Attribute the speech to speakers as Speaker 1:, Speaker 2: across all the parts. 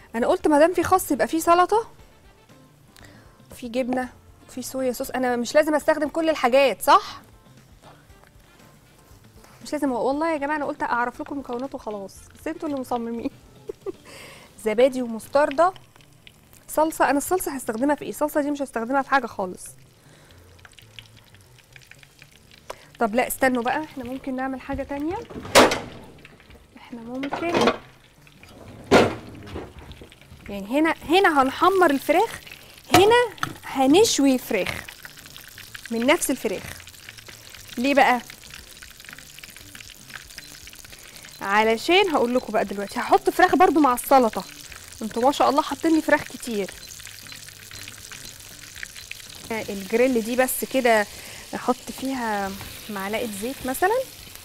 Speaker 1: انا قلت ما دام في خس يبقى في سلطه في جبنه في صويا صوص انا مش لازم استخدم كل الحاجات صح مش لازم والله يا جماعه انا قلت اعرف لكم المكونات وخلاص بس انتوا اللي مصممين زبادي ومستردة صلصه انا الصلصه هستخدمها في ايه الصلصه دي مش هستخدمها في حاجه خالص طب لا استنوا بقى احنا ممكن نعمل حاجه تانية احنا ممكن يعني هنا هنا هنحمر الفراخ هنا هنشوي فراخ من نفس الفراخ ليه بقى علشان هقول لكم بقى دلوقتي هحط فراخ برضو مع السلطه انتوا ما شاء الله حاطين لي فراخ كتير الجريل دي بس كده احط فيها معلقه زيت مثلا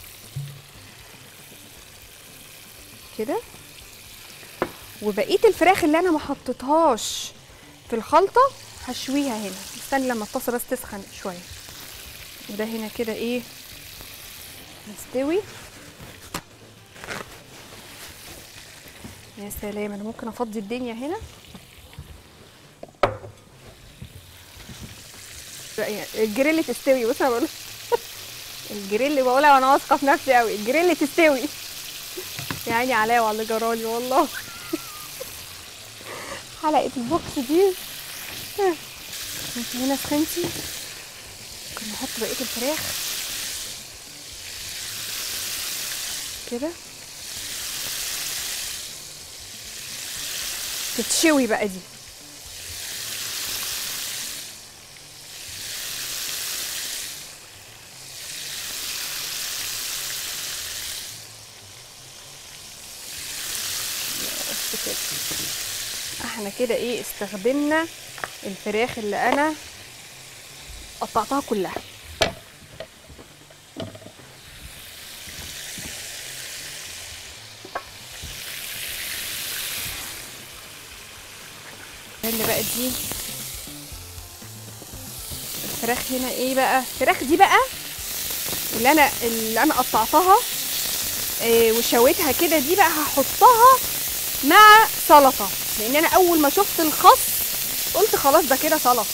Speaker 1: كده وبقيه الفراخ اللي انا ما حطيتهاش في الخلطه هشويها هنا استني لما الطاسه بس تسخن شويه وده هنا كده ايه مستوي يا سلام انا ممكن افضي الدنيا هنا لا يعني الجريل تستوي بص انا بقول الجريل بقولها وانا واثقه في نفسي قوي الجريل تستوي يا عيني عليا وعلى اللي جرالي والله حلقه البوكس دي انت هنا سخنتي ممكن نحط بقيه الفراخ كده تتشوي بقى دي بس كده احنا كده ايه استخدمنا الفراخ اللي انا قطعتها كلها اللي بقى دي الفراخ هنا ايه بقى الفراخ دي بقى اللي انا اللي انا قطعتها إيه وشويتها كده دي بقى هحطها مع سلطه لان انا اول ما شفت الخس قلت خلاص ده كده سلطه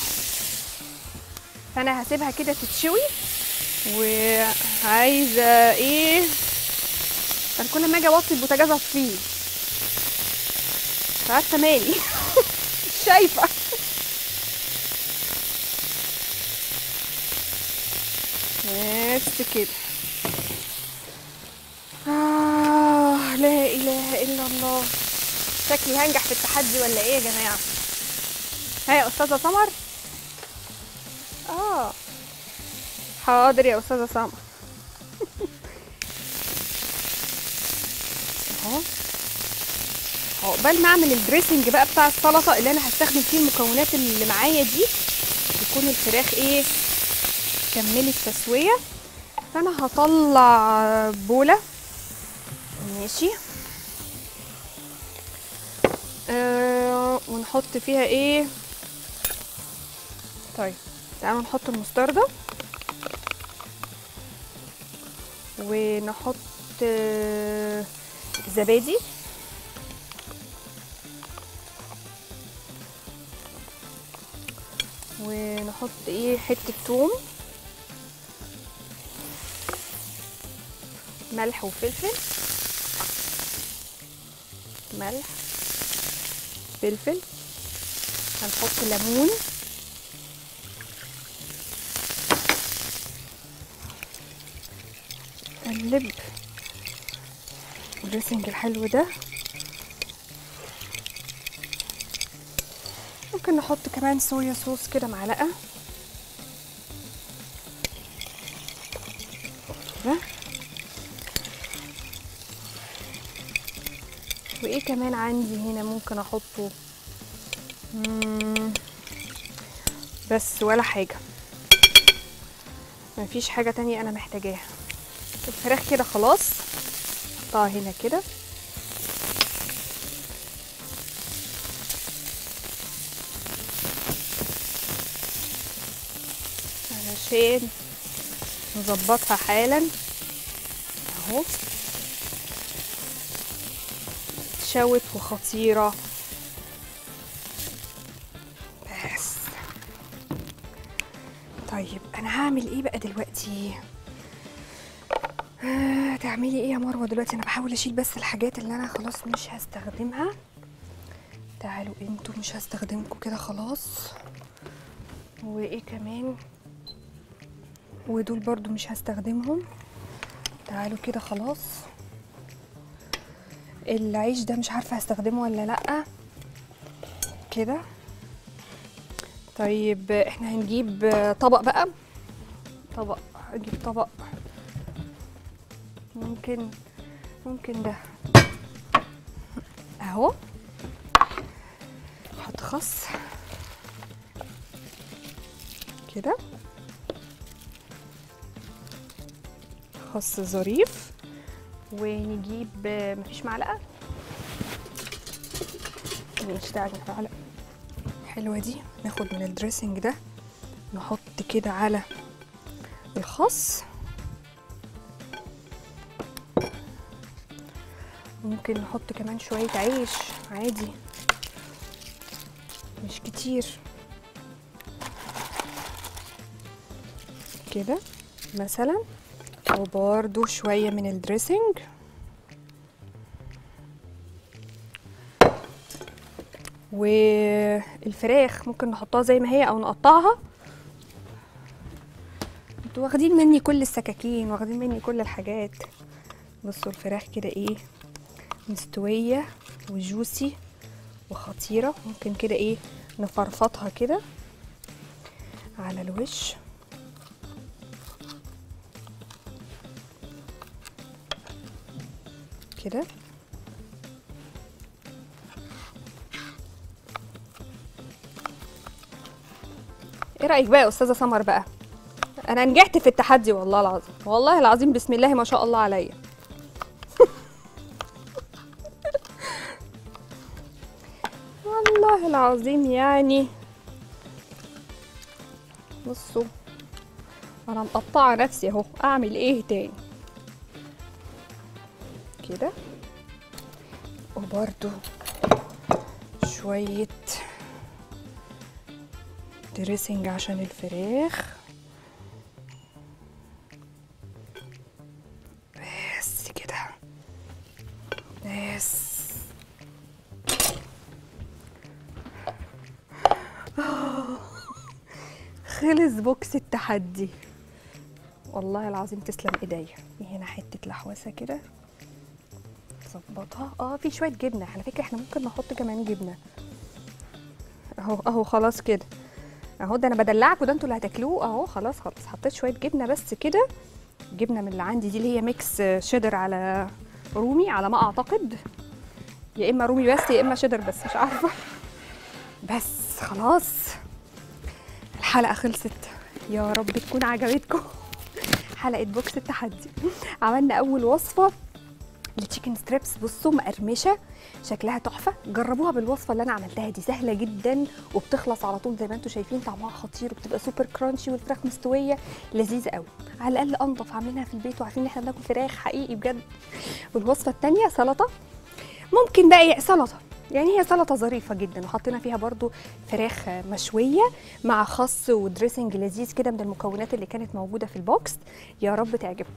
Speaker 1: فانا هسيبها كده تتشوي وعايزه ايه انا كل ما اجي اوطي البوتاجاز اطفيه مش عارفه مالي مش شايفه بس كده آه لا إله إلا الله شكلي هنجح في التحدي ولا إيه يا جماعة ها يا أستاذة سمر آه حاضر يا أستاذة سمر أهو عقبال ما أعمل الدريسنج بقى بتاع السلطة اللي أنا هستخدم فيه المكونات اللي معايا دي تكون الفراخ إيه كملت تسوية فأنا هطلع بولة ماشي آه ونحط فيها ايه طيب تعالوا نحط المستردة ونحط آه زبادي ونحط ايه حتة توم ملح وفلفل ملح فلفل هنحط ليمون نقلب الدريسنج الحلو ده ممكن نحط كمان صويا صوص كده معلقه كده وايه كمان عندي هنا ممكن احطه مم، بس ولا حاجه مفيش حاجه تانية انا محتاجاها الفراخ كده خلاص احطها هنا كده علشان نظبطها حالا اهو شوت وخطيرة طيب انا هعمل ايه بقى دلوقتي آه، تعملي ايه يا مروه دلوقتي انا بحاول اشيل بس الحاجات اللي انا خلاص مش هستخدمها تعالوا انتوا مش هستخدمكم كده خلاص وايه كمان ودول برضو مش هستخدمهم تعالوا كده خلاص العيش ده مش عارفه هستخدمه ولا لا كده طيب احنا هنجيب طبق بقى طبق اجيب طبق ممكن ممكن ده اهو احط خس كده خس ظريف ونجيب مفيش معلقه ماشي تعالى معلقه حلوه دي ناخد من الدريسنج ده نحط كده على الخس ممكن نحط كمان شويه عيش عادي مش كتير كده مثلا وبرده شويه من الدريسنج والفراخ ممكن نحطها زي ما هي او نقطعها انتوا واخدين مني كل السكاكين واخدين مني كل الحاجات بصوا الفراخ كده ايه مستويه وجوسي وخطيره ممكن كده ايه نفرفطها كده على الوش كده ايه رايك بقى يا استاذه سمر بقى انا نجحت في التحدي والله العظيم والله العظيم بسم الله ما شاء الله عليا والله العظيم يعني بصوا انا مقطعه نفسي اهو اعمل ايه تاني كده وبرده شويه دريسنج عشان الفراخ بس كده بس خلص بوكس التحدي والله العظيم تسلم ايديا هنا حته لحوسه كده ظبطها اه في شويه جبنه على فكره احنا ممكن نحط كمان جبنه اهو اهو خلاص كده اهو ده انا بدلعكوا ده انتوا اللي هتاكلوه اهو خلاص خلاص حطيت شويه جبنه بس كده جبنه من اللي عندي دي اللي هي ميكس شيدر على رومي على ما اعتقد يا اما رومي بس يا اما شيدر بس مش عارفه بس خلاص الحلقه خلصت يا رب تكون عجبتكم حلقه بوكس التحدي عملنا اول وصفه التشيكن ستريبس بصوا مقرمشه شكلها تحفه جربوها بالوصفه اللي انا عملتها دي سهله جدا وبتخلص على طول زي ما انتم شايفين طعمها خطير وبتبقى سوبر كرانشي والفراخ مستويه لذيذه قوي على الاقل انضف عاملينها في البيت وعارفين ان احنا بناكل فراخ حقيقي بجد والوصفه الثانيه سلطه ممكن بقى إيه، سلطه يعني هي سلطه ظريفه جدا وحطينا فيها برضو فراخ مشويه مع خس ودريسنج لذيذ كده من المكونات اللي كانت موجوده في البوكس يا رب تعجبكم